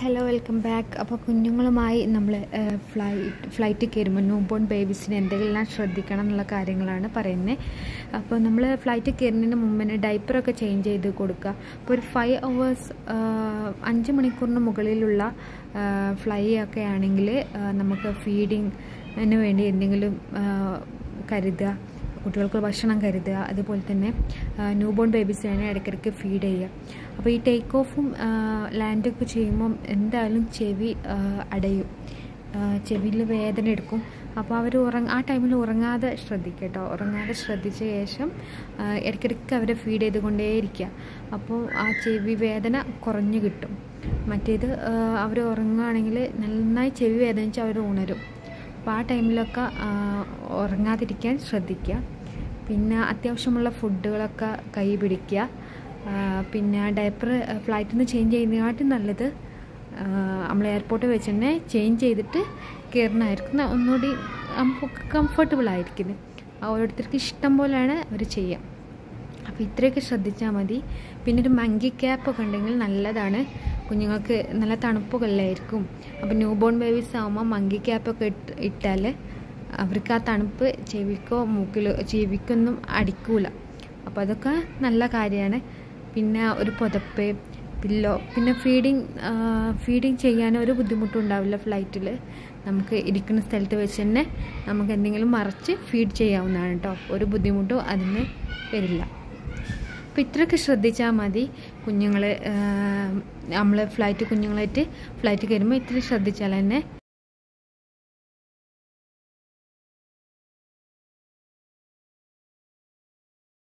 hello welcome back അപ്പോൾ കുഞ്ഞുങ്ങളുമായി നമ്മൾ ഫ്ലൈറ്റ് ഫ്ലൈറ്റ് കയറുമ്പോൾ ന്യൂ ബോൺ ബേബീസിന് എന്തെല്ലാം ശ്രദ്ധിക്കണം എന്നുള്ള കാര്യങ്ങളാണ് പറയുന്നത് അപ്പോൾ നമ്മൾ ഫ്ലൈറ്റ് കയറുന്നതിന് മുമ്പ് തന്നെ ഡൈപ്പറൊക്കെ ചേഞ്ച് ചെയ്ത് കൊടുക്കുക അപ്പോൾ ഒരു ഫൈവ് അവേഴ്സ് അഞ്ച് മണിക്കൂറിന് മുകളിലുള്ള ഫ്ലൈ ഒക്കെ ആണെങ്കിൽ നമുക്ക് ഫീഡിങ്ങിന് വേണ്ടി എന്തെങ്കിലും കരുതുക കുട്ടികൾക്ക് ഭക്ഷണം കരുതുക അതുപോലെ തന്നെ ന്യൂ ബോൺ ബേബീസിനെ ഇടയ്ക്കിടയ്ക്ക് ഫീഡ് ചെയ്യുക അപ്പോൾ ഈ ടേക്ക് ഓഫും ലാൻഡൊക്കെ ചെയ്യുമ്പം എന്തായാലും ചെവി അടയും ചെവിയിൽ വേദന എടുക്കും അപ്പോൾ അവർ ഉറങ്ങ ആ ടൈമിൽ ഉറങ്ങാതെ ശ്രദ്ധിക്കുക കേട്ടോ ഉറങ്ങാതെ ശ്രദ്ധിച്ച ശേഷം ഇടയ്ക്കിടയ്ക്ക് അവരെ ഫീഡ് ചെയ്തുകൊണ്ടേയിരിക്കുക അപ്പോൾ ആ ചെവി വേദന കുറഞ്ഞു കിട്ടും മറ്റേത് അവർ ഉറങ്ങുകയാണെങ്കിൽ നന്നായി ചെവി വേദനിച്ച് അവർ ഉണരും അപ്പോൾ ആ ടൈമിലൊക്കെ ഉറങ്ങാതിരിക്കാൻ ശ്രദ്ധിക്കുക പിന്നെ അത്യാവശ്യമുള്ള ഫുഡുകളൊക്കെ കൈ പിടിക്കുക പിന്നെ ഡയപ്പർ ഫ്ലൈറ്റിൽ നിന്ന് ചേഞ്ച് ചെയ്യുന്നതിനാട്ടും നല്ലത് നമ്മൾ എയർപോർട്ടിൽ വെച്ച് തന്നെ ചേഞ്ച് ചെയ്തിട്ട് കയറുന്നതായിരിക്കും ഒന്നുകൂടി നമുക്ക് കംഫർട്ടബിൾ ആയിരിക്കുന്നത് ഓരോരുത്തർക്ക് ഇഷ്ടം പോലെയാണ് അവർ ചെയ്യുക അപ്പോൾ ഇത്രയൊക്കെ ശ്രദ്ധിച്ചാൽ മതി പിന്നെ ഒരു മങ്കി ക്യാപ്പൊക്കെ ഉണ്ടെങ്കിൽ നല്ലതാണ് കുഞ്ഞുങ്ങൾക്ക് നല്ല തണുപ്പൊക്കെല്ലായിരിക്കും അപ്പോൾ ന്യൂ ബോൺ ബേബീസ് ആകുമ്പോൾ മങ്കി ക്യാപ്പൊക്കെ ഇട്ട് ഇട്ടാൽ അവർക്ക് ആ തണുപ്പ് ചെവിക്കോ മൂക്കിലോ ചെവിക്കൊന്നും അടിക്കൂല അപ്പോൾ അതൊക്കെ നല്ല കാര്യമാണ് പിന്നെ ഒരു പുതപ്പ് പില്ലോ പിന്നെ ഫീഡിങ് ഫീഡിങ് ചെയ്യാൻ ഒരു ബുദ്ധിമുട്ടും ഉണ്ടാവില്ല ഫ്ലൈറ്റിൽ നമുക്ക് ഇരിക്കുന്ന സ്ഥലത്ത് വെച്ച് തന്നെ നമുക്ക് എന്തെങ്കിലും മറച്ച് ഫീഡ് ചെയ്യാവുന്നതാണ് കേട്ടോ ഒരു ബുദ്ധിമുട്ടും അതിന് വരില്ല അപ്പോൾ ഇത്രയൊക്കെ ശ്രദ്ധിച്ചാൽ മതി കുഞ്ഞുങ്ങൾ നമ്മൾ ഫ്ലൈറ്റ് കുഞ്ഞുങ്ങളായിട്ട് ഫ്ലൈറ്റ് കയറുമ്പോൾ ഇത്ര ശ്രദ്ധിച്ചാൽ തന്നെ